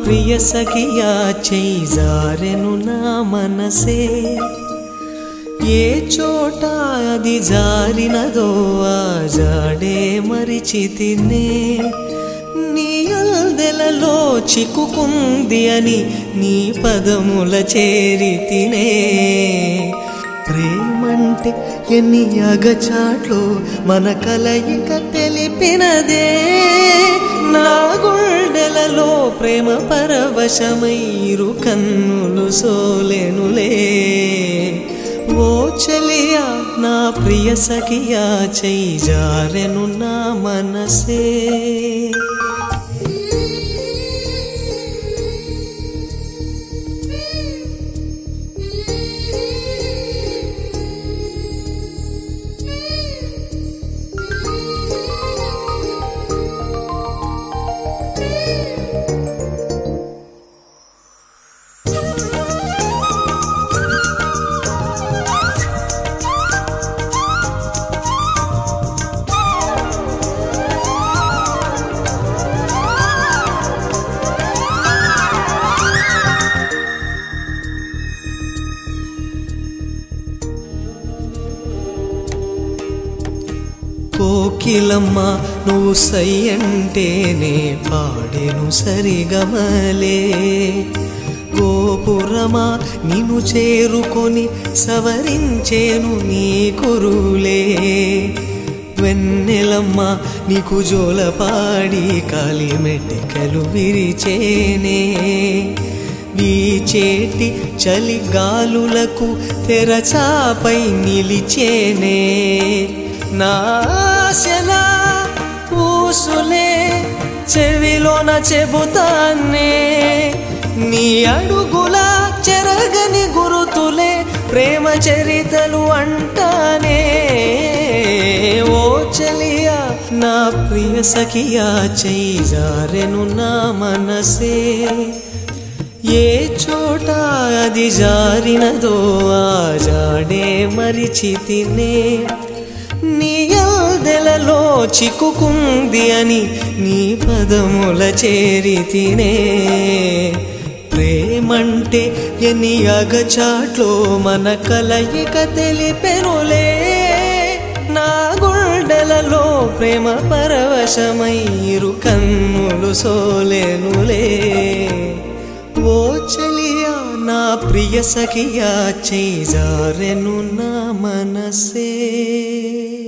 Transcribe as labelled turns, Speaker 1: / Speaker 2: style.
Speaker 1: ప్రియ సఖియా చేజారెను నా మనసే ఏ చోట అది జారినదో ఆ జాడే మరిచితినే నీ అల్దెలలో చిక్కుకుంది అని నీ పదముల చేరితినే ప్రేమంటే ఎన్ని అగచాట్లు మన కలయిక తెలిపినదే నా గుండెలలో ప్రేమ పరవశమైరు కన్నులు సోలెనులే ఓ చలియా నా ప్రియ సఖియా చేజారెను నా మనసే కోకిలమ్మ నువ్వు సై అంటేనే పాడేను సరిగమలే గోపురమా నిన్ను చేరుకొని సవరించేను నీ కురులే వెన్నెలమ్మ నీకు జోలపాడి కాలి మెట్టెకలు విరిచేనే వీచేటి చలి గాలులకు తెరచాపై నిలిచేనే నాశలా ఊసులే చెవిలోన చెబుతానే నీ అడుగుల చెరగని గురుతులే ప్రేమ చరితలు అంటానే ఓ చలియా నా ప్రియ సఖియా చేజారెను నా మనసే ఏ చోట అది జారినదో ఆ జాడే మరిచితినే నీ యాదెలలో చిక్కుకుంది అని నీ పదముల చేరితినే ప్రేమంటే ఎన్ని అగచాట్లో మన కలయిక తెలిపెనులే నా గుండెలలో ప్రేమ పరవశమైరు కన్నులు సోలెనులే ఓ చలియా నా ప్రియ సఖియా చేజారెను నా మనసే